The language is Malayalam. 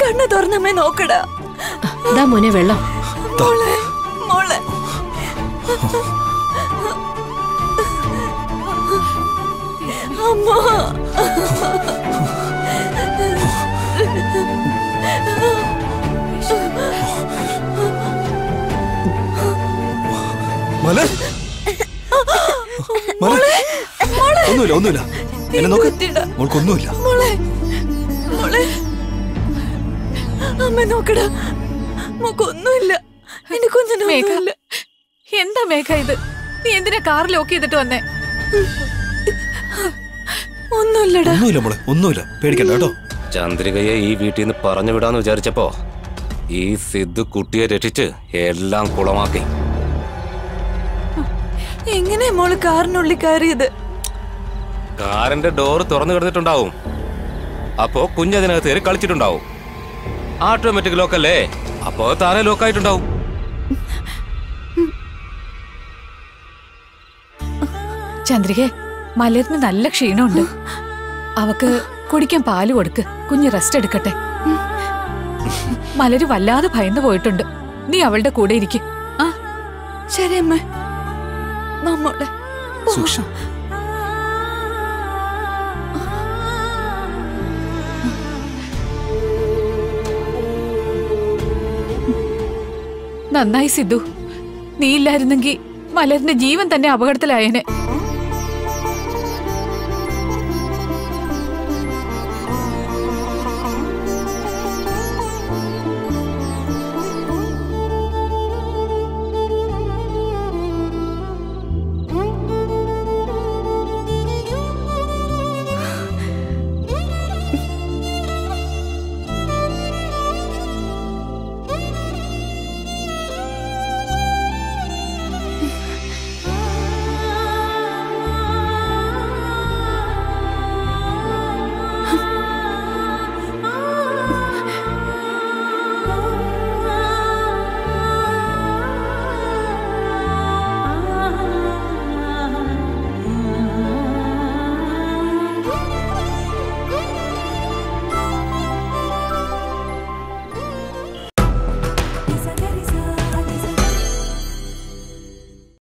കണ്ണു തുറന്നമ്മേ നോക്കടാ ദാ മോനെ വെള്ളം മോളെ മോളെ അമ്മ മല മല ഒന്നുമില്ല ഒന്നുമില്ല എന്നെ നോക്ക് കുത്തിടാ. മോൾക്കൊന്നുമില്ല മോളെ മോളെ അമ്മ നോക്കടാ മോക്കൊന്നുമില്ല എന്റെ കുഞ്ഞിനൊന്നുമില്ല എന്താ മേഘ ഇത് നീ എന്തിനാ കാർ ലോക്ക് ചെയ്തിട്ട് വന്നേ ഒന്നുമില്ലടാ ഒന്നുമില്ല മോളെ ഒന്നുമില്ല പേടിക്കണ്ട കേട്ടോ ചന്ദ്രികയെ ഈ വീട്ടിൽ നിന്ന് പറഞ്ഞു വിടാന്ന് വിചാരിച്ചപ്പോ ഈ സിദ്ധു കുട്ടിയെ രക്ഷിച്ച് എല്ലാം കുളമാക്കി എങ്ങനെയാ മോള് കാറിനുള്ളിൽ കയറിയത് കാറിന്റെ ഡോറ് തുറന്നു കിടന്നിട്ടുണ്ടാവും അപ്പോ കുഞ്ഞതിനകത്ത് കയറി കളിച്ചിട്ടുണ്ടാവും ഓട്ടോമാറ്റിക് ലോക്കല്ലേ അപ്പോ താനെ ലോക്കായിട്ടുണ്ടാവും ചന്ദ്രികെ മലരിന് നല്ല ക്ഷീണമുണ്ട് അവക്ക് കുടിക്കാൻ പാല് കൊടുക്ക് കുഞ്ഞ് റെസ്റ്റ് എടുക്കട്ടെ മലര് വല്ലാതെ ഭയന്നു പോയിട്ടുണ്ട് നീ അവളുടെ കൂടെ ഇരിക്കും ആ ശരി അമ്മ നമ്മോടെ സൂക്ഷിച്ചു നന്നായി സിദ്ധു നീ ഇല്ലായിരുന്നെങ്കി മലരിന്റെ ജീവൻ തന്നെ അപകടത്തിലായേനെ